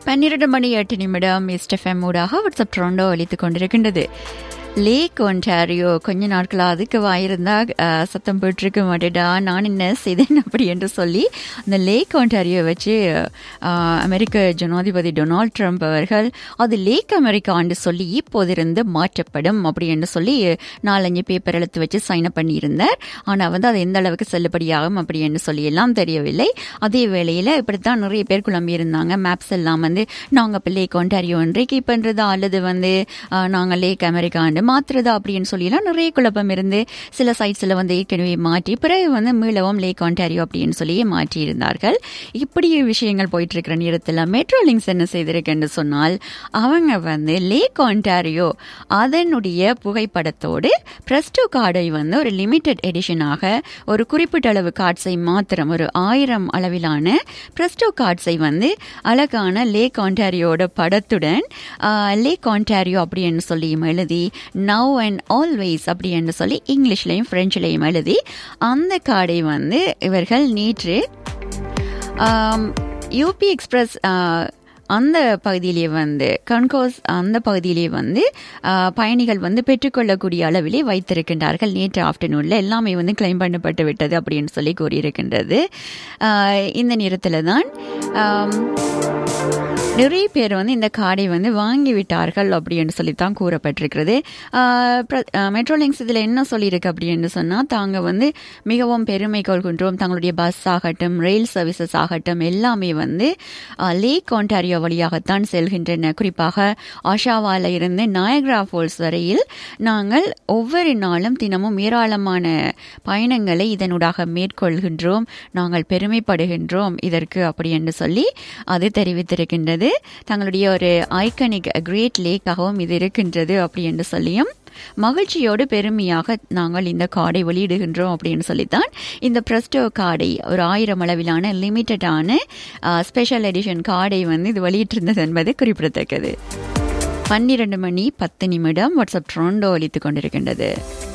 பன்னிரண்டு மணி எட்டு நிமிடம் எஸ்டெஃப்எம் ஊடாக வாட்ஸ்அப் ட்ரோண்டோ அளித்துக் கொண்டிருக்கின்றது லேக் ஒன்டாரியோ கொஞ்ச நாட்களாக அதுக்கு வாயிருந்தா அஹ், சத்தம் போட்டிருக்க மாட்டேடா நான் என்ன செய்தேன் அப்படி என்று சொல்லி அந்த லேக் ஒன்டாரியோ வச்சு அஹ், அமெரிக்க ஜனாதிபதி டொனால்ட் ட்ரம்ப் அவர்கள் அது லேக் அமெரிக்கா என்று சொல்லி இப்போதிருந்து மாற்றப்படும் அப்படி என்று சொல்லி நாலஞ்சு பேப்பர் எழுத்து வச்சு சைன் அப் பண்ணியிருந்தார் ஆனால் வந்து அது எந்த அளவுக்கு செல்லுபடியாகும் அப்படி என்று சொல்லி எல்லாம் தெரியவில்லை அதே வேளையில் இப்படித்தான் நிறைய பேர் குழம்பி இருந்தாங்க மேப்ஸ் எல்லாம் வந்து நாங்கள் இப்போ லேக் ஒன்டாரியோ ஒன்றை கீப் பண்ணுறதா அல்லது வந்து அஹ், நாங்கள் லேக் அமெரிக்காண்டு மாற்றுறதா அப்படின்னு சொல்லிலாம் நிறைய குழப்பம் இருந்து சில சைட்ஸில் வந்து ஏற்கனவே மாற்றி பிறகு வந்து மீளவும் லேக் ஒன்டாரியோ அப்படின்னு சொல்லி மாற்றி இருந்தார்கள் இப்படி விஷயங்கள் போயிட்டு இருக்கிற நேரத்தில் மெட்ரோ லிங்க்ஸ் என்ன செய்திருக்குன்னு சொன்னால் அவங்க வந்து லேக் ஒன்டாரியோ அதனுடைய புகைப்படத்தோடு பிரஸ்டோ கார்டை வந்து ஒரு லிமிடெட் எடிஷனாக ஒரு குறிப்பிட்ட அளவு கார்ட்ஸை மாத்திரம் ஒரு ஆயிரம் அளவிலான பிரஸ்டோ கார்ட்ஸை வந்து அழகான லேக் ஆண்டாரியோட படத்துடன் லேக் ஆண்டாரியோ அப்படின்னு சொல்லியும் எழுதி நவ் அண்ட் ஆல்வேஸ் அப்படின்னு சொல்லி இங்கிலீஷ்லையும் ஃப்ரெஞ்சுலையும் எழுதி அந்த கார்டை வந்து இவர்கள் நேற்று யூபி எக்ஸ்பிரஸ் அந்த பகுதியிலே வந்து கன்கோஸ் அந்த பகுதியிலே வந்து ஆஹ், பயணிகள் வந்து பெற்றுக்கொள்ளக்கூடிய அளவிலே வைத்திருக்கின்றார்கள் நேற்று ஆஃப்டர்நூனில் எல்லாமே வந்து கிளைம் பண்ணப்பட்டு விட்டது அப்படின்னு சொல்லி கூறியிருக்கின்றது ஆஹ், இந்த நேரத்தில் தான் ஆம், நிறைய பேர் வந்து இந்த கார்டை வந்து வாங்கி விட்டார்கள் அப்படின்னு சொல்லித்தான் கூறப்பட்டிருக்கிறது ஆஹ் பிர- ஆஹ் மெட்ரோ லிங்க்ஸ் இதில் என்ன சொல்லியிருக்கு அப்படின்னு சொன்னால் தாங்க வந்து மிகவும் பெருமை கொள்கின்றோம் தங்களுடைய பஸ் ஆகட்டும் ரயில் சர்வீசஸ் ஆகட்டும் எல்லாமே வந்து ஆஹ் லேக் ஒன்டாரியோ வழியாகத்தான் செல்கின்றன குறிப்பாக ஆஷாவால இருந்து நாயக்ரா ஃபால்ஸ் வரையில் நாங்கள் ஒவ்வொரு நாளும் தினமும் ஏராளமான பயணங்களை இதனூடாக மேற்கொள்கின்றோம் நாங்கள் பெருமைப்படுகின்றோம் இதற்கு அப்படி என்று சொல்லி அது தெரிவித்திருக்கின்றது தங்களுடைய ஒரு ஐக்கனிக் கிரேட் லேக்காகவும் இது இருக்கின்றது அப்படி என்று சொல்லியும் மகிழ்ச்சியோடு பெருமையாக நாங்கள் இந்த கார்டை வெளியிடுகின்றோம் அப்படின்னு சொல்லித்தான் இந்த பிரஸ்டோ கார்டை ஒரு ஆயிரம் அளவிலான லிமிட்டடான ஸ்பெஷல் எடிஷன் கார்டை வந்து இது வெளியிட்டிருந்தது என்பது குறிப்பிடத்தக்கது பன்னிரண்டு மணி பத்து நிமிடம் வாட்ஸ்அப் ட்ரோண்டோ அளித்துக் கொண்டிருக்கின்றது